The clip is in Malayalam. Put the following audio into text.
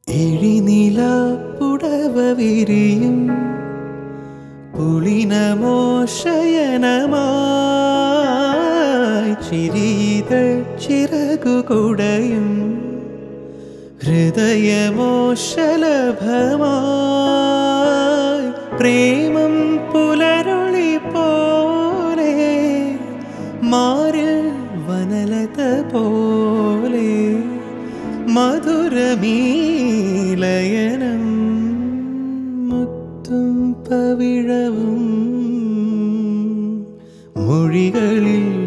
എഴിനില പുടവ വിരിയും പുളിനമോശയനമായി ചിരീതൾ ചിറകുകുടയും ഹൃദയമോശലഭമായി പ്രേമം പുലരുളി പോലെ മാറിൽ വനലത പോലെ മധുരമീലയനം മുത്തും പവിഴവും മൊഴികളിൽ